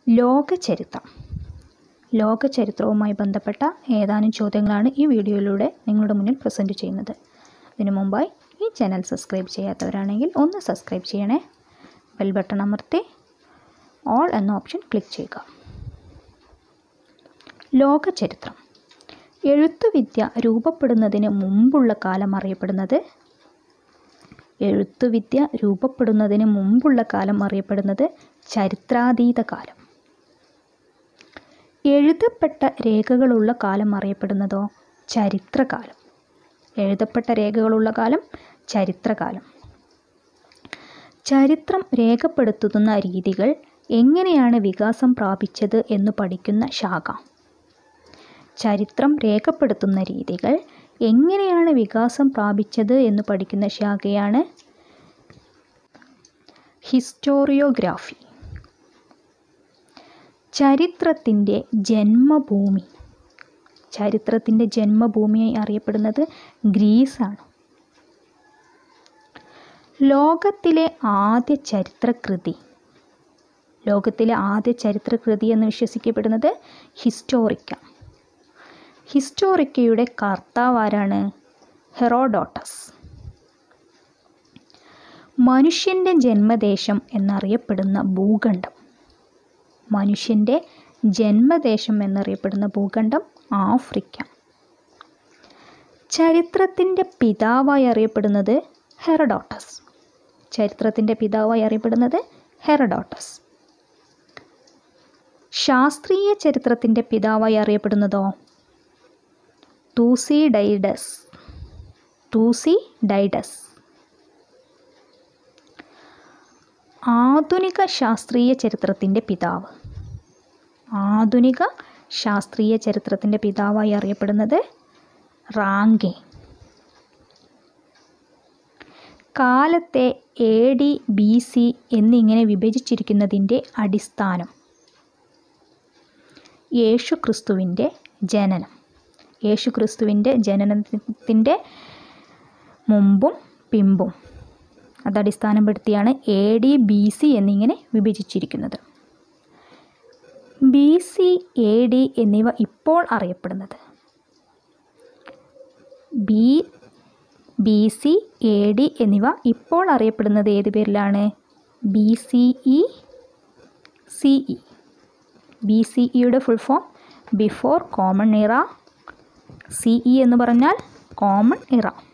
ലോകചരിത്രം ലോകചരിത്രവുമായി ബന്ധപ്പെട്ട ഏതാനും ചോദ്യങ്ങളാണ് ഈ വീഡിയോയിലൂടെ നിങ്ങളുടെ മുന്നിൽ പ്രസൻറ്റ് ചെയ്യുന്നത് അതിനു മുമ്പായി ഈ ചാനൽ സബ്സ്ക്രൈബ് ചെയ്യാത്തവരാണെങ്കിൽ ഒന്ന് സബ്സ്ക്രൈബ് ചെയ്യണേ ബെൽ ബട്ടൺ അമർത്തി ഓൾ എന്ന ഓപ്ഷൻ ക്ലിക്ക് ചെയ്യുക ലോകചരിത്രം എഴുത്തുവിദ്യ രൂപപ്പെടുന്നതിന് മുമ്പുള്ള കാലം അറിയപ്പെടുന്നത് എഴുത്തുവിദ്യ രൂപപ്പെടുന്നതിന് മുമ്പുള്ള കാലം അറിയപ്പെടുന്നത് ചരിത്രാതീത കാലം എഴുതപ്പെട്ട രേഖകളുള്ള കാലം അറിയപ്പെടുന്നതോ ചരിത്രകാലം എഴുതപ്പെട്ട രേഖകളുള്ള കാലം ചരിത്രകാലം ചരിത്രം രേഖപ്പെടുത്തുന്ന രീതികൾ എങ്ങനെയാണ് വികാസം പ്രാപിച്ചത് എന്ന് പഠിക്കുന്ന ശാഖ ചരിത്രം രേഖപ്പെടുത്തുന്ന രീതികൾ എങ്ങനെയാണ് വികാസം പ്രാപിച്ചത് എന്ന് പഠിക്കുന്ന ശാഖയാണ് ഹിസ്റ്റോറിയോഗ്രാഫി ചരിത്രത്തിൻ്റെ ജന്മഭൂമി ചരിത്രത്തിൻ്റെ ജന്മഭൂമിയായി അറിയപ്പെടുന്നത് ഗ്രീസാണ് ലോകത്തിലെ ആദ്യ ചരിത്രകൃതി ലോകത്തിലെ ആദ്യ ചരിത്രകൃതി എന്ന് വിശ്വസിക്കപ്പെടുന്നത് ഹിസ്റ്റോറിക്ക ഹിസ്റ്റോറിക്കയുടെ കർത്താവ് ആരാണ് ഹെറോഡോട്ടസ് മനുഷ്യൻ്റെ ജന്മദേശം എന്നറിയപ്പെടുന്ന ഭൂഖണ്ഡം മനുഷ്യൻ്റെ ജന്മദേശം എന്നറിയപ്പെടുന്ന ഭൂഖണ്ഡം ആഫ്രിക്ക ചരിത്രത്തിൻ്റെ പിതാവായി അറിയപ്പെടുന്നത് ഹെറഡോട്ടസ് ചരിത്രത്തിൻ്റെ പിതാവായി അറിയപ്പെടുന്നത് ഹെറഡോട്ടസ് ശാസ്ത്രീയ ചരിത്രത്തിൻ്റെ പിതാവായി അറിയപ്പെടുന്നതോ തൂസി ഡൈഡസ് തൂസി ഡൈഡസ് ആധുനിക ശാസ്ത്രീയ ചരിത്രത്തിൻ്റെ പിതാവ് ആധുനിക ശാസ്ത്രീയ ചരിത്രത്തിൻ്റെ പിതാവായി അറിയപ്പെടുന്നത് റാങ്കെ കാലത്തെ എ ഡി ബി സി എന്നിങ്ങനെ വിഭജിച്ചിരിക്കുന്നതിൻ്റെ അടിസ്ഥാനം യേശു ക്രിസ്തുവിൻ്റെ ജനനം യേശു ക്രിസ്തുവിൻ്റെ ജനനത്തിൻ്റെ മുമ്പും പിമ്പും അത് അടിസ്ഥാനപ്പെടുത്തിയാണ് എ ഡി ബി സി എന്നിങ്ങനെ വിഭജിച്ചിരിക്കുന്നത് ബി സി എ ഡി എന്നിവ ഇപ്പോൾ അറിയപ്പെടുന്നത് B B C A D എന്നിവ ഇപ്പോൾ അറിയപ്പെടുന്നത് ഏത് പേരിലാണ് B C E C E B C ഇയുടെ full form before common era C E എന്ന് പറഞ്ഞാൽ കോമൺ ഇറ